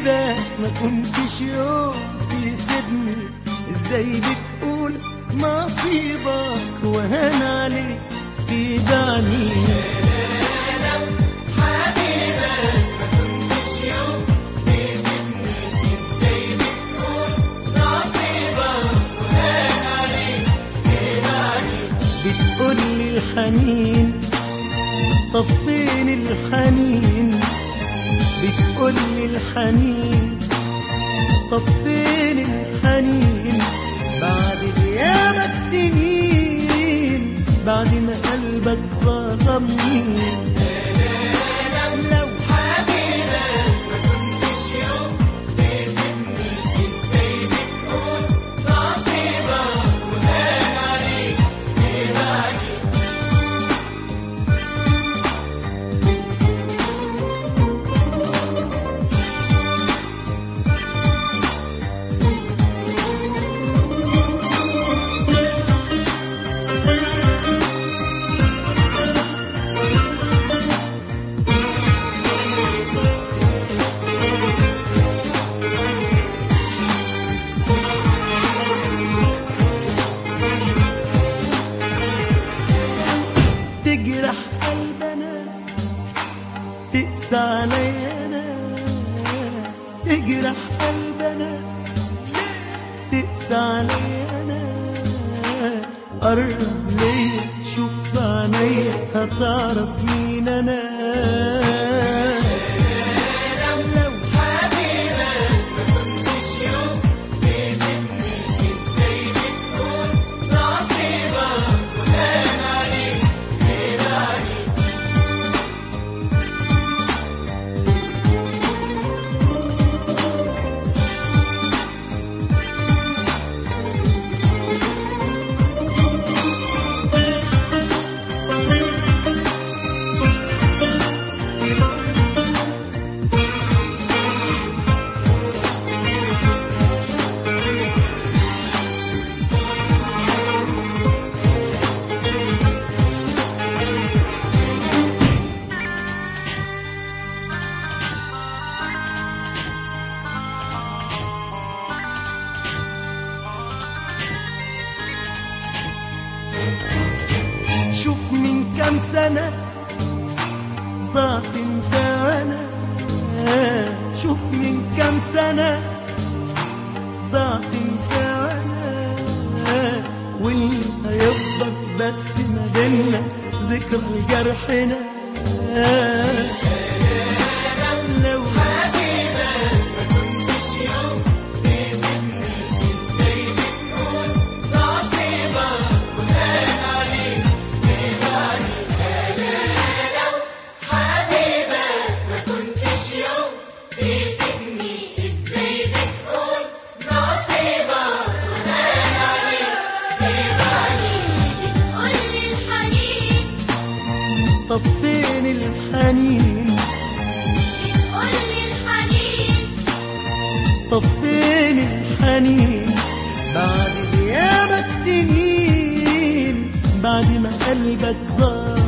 حبيبك ما كنتش يوم تسيبني ازاي بتقول نصيبك وهان عليك تدعني بتقول لي الحنين طب فين الحنين بتقول لي الحنين طب فين الحنين بعد غيابك سنين بعد ما قلبك ظلمني لو تجرح قلبنا تقسى علينا تجرح قلبنا تقسى علينا قرب ليا شوف عينيا هتعرف مين انا لو شوف من كام سنة ضعت انت وانا شوف من كام سنة ضعت انت وانا واللي هيفضل بس ما بينا ذكر جرحنا لو طب فين الحنين طب فين الحنين بعد غيابك سنين بعد ما قلبك ظهر